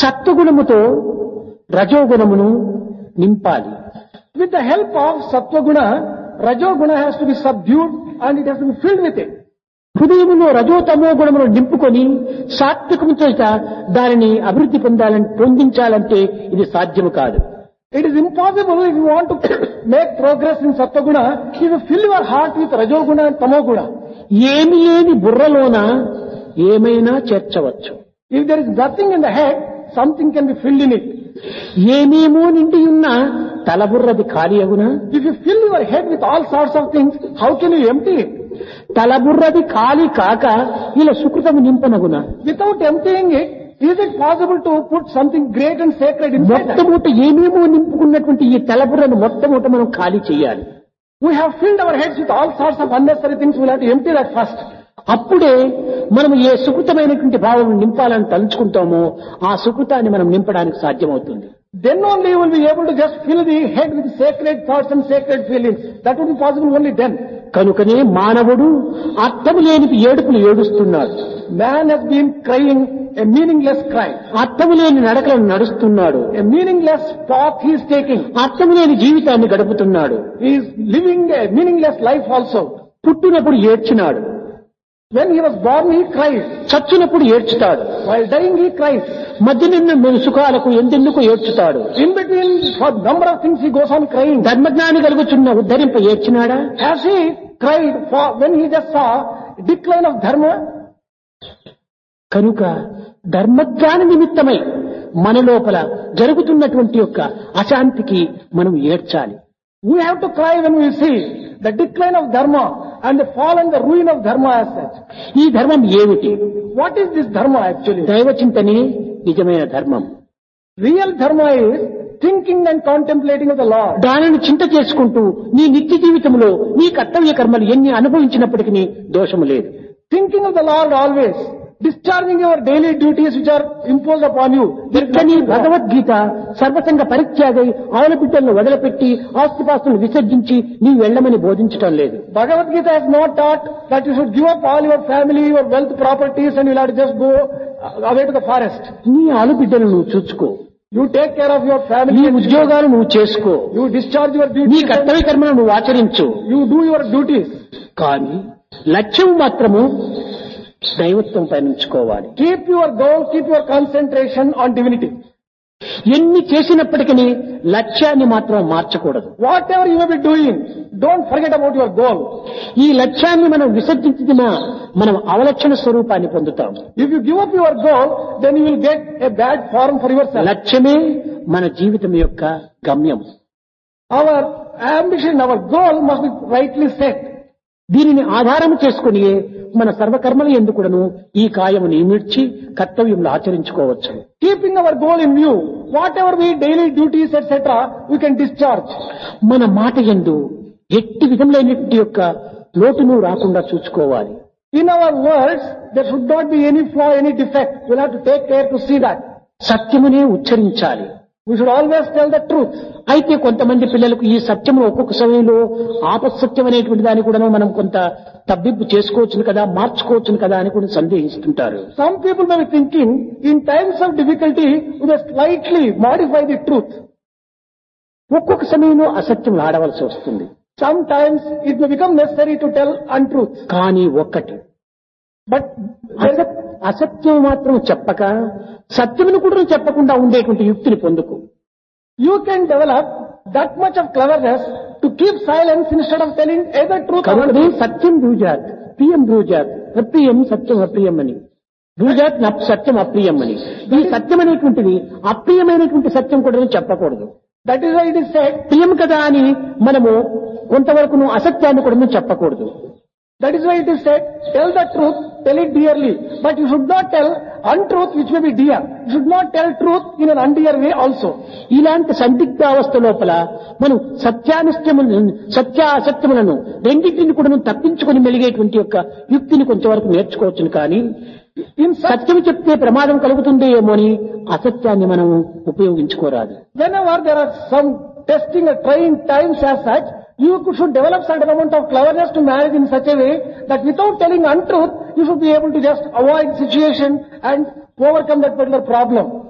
సత్వగుణముతో రజోగుణమును నింపాలి With the help of Sattva Guna, Rajo Guna has to be subdued and it has to be filled with it. హృదయములో రజోతమో గుణమును నింపుకొని సాత్వికముతో దానిని అభివృద్ధి పొందాలని పొందించాలంటే ఇది సాధ్యము కాదు It is impossible if you want to make progress in Sattva Guna, if you fill your heart with Rajo Guna and Tamo Guna. ఏమి లేని బుర్రలోన ఏమైనా చేర్చవచ్చు If there is nothing in the head, something can be filled in it. ఏమేమో నిండి ఉన్న తలబుర్రది ఖాళీ అగునా If you fill your head with all sorts of things, how can you empty it? తలబుర్రది ఖాళీ కాక ఇలా సుకృతము నింపనగునా Without emptying it, is it possible to put something great and sacred inside that? మొట్టమొదట ఏమేమో నింపుకున్నటువంటి ఈ తలబుర్రను మొట్టమొదట మనం ఖాళీ చేయాలి We have filled our heads with all sorts of unnecessary things, we'll have to empty that first. అప్పుడే మనం ఏ సుకృతమైనటువంటి భావం నింపాలని తలుచుకుంటామో ఆ సుకృతాన్ని మనం నింపడానికి సాధ్యమవుతుంది Then only you will be able to just fill the head with sacred thoughts and sacred feelings. That would be possible only then. కనుకనే మానవుడు అర్థము లేని ఏడుపులు ఏడుస్తున్నాడు Man has been crying a meaningless cry. అర్థము లేని నడకలను నడుస్తున్నాడు A meaningless path he is taking. అర్థము లేని జీవితాన్ని గడుపుతున్నాడు He is living a meaningless life also. పుట్టినప్పుడు ఏడ్చినాడు When he was born, he cried. చచ్చినప్పుడు ఏడ్చుతాడు While dying, he cries. మధ్య నిన్న సుఖాలకు ఎందెందుకు ఏడ్చుతాడు In between, for number of things, he goes on crying. ధర్మజ్ఞాని కలుగుచున్న ఉద్ధరింప ఏడ్చినాడా Has he cried for when he just saw decline of dharma? కనుక ధర్మజ్ఞాన నిమిత్తమై మన లోపల జరుగుతున్నటువంటి యొక్క అశాంతికి మనం ఏడ్చాలి We have to cry when we see the decline of dharma and the fall and the ruin of dharma as such. ఈ ధర్మం ఏమిటి What is this dharma actually? దైవ చింతనే నిజమైన ధర్మం Real dharma is thinking and contemplating of the Lord. దానిని చింత చేసుకుంటూ నీ నిత్య జీవితంలో నీ కర్తవ్య కర్మలు ఎన్ని అనుభవించినప్పటికీ దోషము లేదు Thinking of the Lord always. Discharging your daily duties which are imposed upon you. There is ఇట్లని nothing wrong. Bhagavad Gita సర్వసంగ పరిత్యాగై ఆవుల బిడ్డలను వదిలిపెట్టి ఆస్తిపాస్తులను విసర్జించి నీ వెళ్ళమని బోధించటం లేదు Bhagavad Gita has not taught that you should give up all your family, your wealth, properties and you'll have to just go away to the forest. నీ ఆలు బిడ్డలు నువ్వు చూసుకో You take care of your నీ family. ఉద్యోగాలు నువ్వు చేసుకో You discharge your నీ duties. కర్తవ్య కర్మను నువ్వు ఆచరించు You do your duties. కానీ లక్ష్యం మాత్రము దైవత్వం పయనించుకోవాలి Keep your goal, keep your concentration on divinity. ఎన్ని చేసినప్పటికీ లక్ష్యాన్ని మాత్రం మార్చకూడదు Whatever you may be doing, don't forget about your goal. ఈ లక్ష్యాన్ని మనం విసర్జించిన మనం అవలక్షణ స్వరూపాన్ని పొందుతాం If you give up your goal, then you will get a bad form for yourself. లక్ష్యమే మన జీవితం యొక్క గమ్యం Our ambition, our goal must be rightly set. దీనిని ఆధారం చేసుకుని మన సర్వకర్మల ఎందుకుడను ఈ కాయము నిమిడ్చి కర్తవ్యంలో ఆచరించుకోవచ్చు Keeping our goal in view, whatever be daily duties, etc., we can discharge. మన మాట ఎందు ఎట్టి విధములైనటువంటి యొక్క లోటును రాకుండా చూసుకోవాలి In our words, there should not be any flaw, any defect. We'll have to take care to see that. సత్యమునే ఉచ్చరించాలి We should always tell the truth. అయితే కొంతమంది పిల్లలకు ఈ సత్యము ఒక్కొక్క సమయంలో ఆపసత్యం అనేటువంటి దాన్ని కూడా మనం కొంత తబ్బిబ్బు చేసుకోవచ్చును కదా మార్చుకోవచ్చును కదా అని కూడా సందేహిస్తుంటారు Some people may be thinking, in times of difficulty, we must slightly modify the truth. ఒక్కొక్క సమయంలో అసత్యం ఆడవలసి వస్తుంది Sometimes it may become necessary to tell untruth. కానీ ఒక్కటి But అసత్- అసత్యం మాత్రం చెప్పక సత్యమును కూడా చెప్పకుండా ఉండేటువంటి యుక్తిని పొందుకు you can develop that much of cleverness to keep silence instead of telling either truth or కనుకనే సత్యం బ్రూజాత్ ప్రియం బ్రూజాత్ అప్రియం సత్యం అప్రియం అని బ్రూజాత్ నప్ సత్యం అప్రియం అని ఈ సత్యం అనేటువంటిది అప్రియమైనటువంటి సత్యం కూడా చెప్పకూడదు That is why it is said, ప్రియం కదా అని మనము కొంతవరకు అసత్యాన్ని కూడా చెప్పకూడదు that is why it is said, tell the truth, tell it dearly. But you should not tell untruth which may be dear. You should not tell truth in an undear way also. ఇలాంటి సందిగ్ధావస్థ లోపల మనం సత్యానిష్టములను సత్య అసత్యములను రెండింటిని కూడా తప్పించుకొని మెలిగేటువంటి యొక్క యుక్తిని కొంతవరకు నేర్చుకోవచ్చును కానీ In such, సత్యం చెప్తే ప్రమాదం కలుగుతుంది ఏమో అని అసత్యాన్ని మనం ఉపయోగించుకోరాదు whenever there are some testing or trying times as such, you could- should develop certain amount of cleverness to manage in such a way that without telling untruth, you should be able to just avoid situation and overcome that particular problem.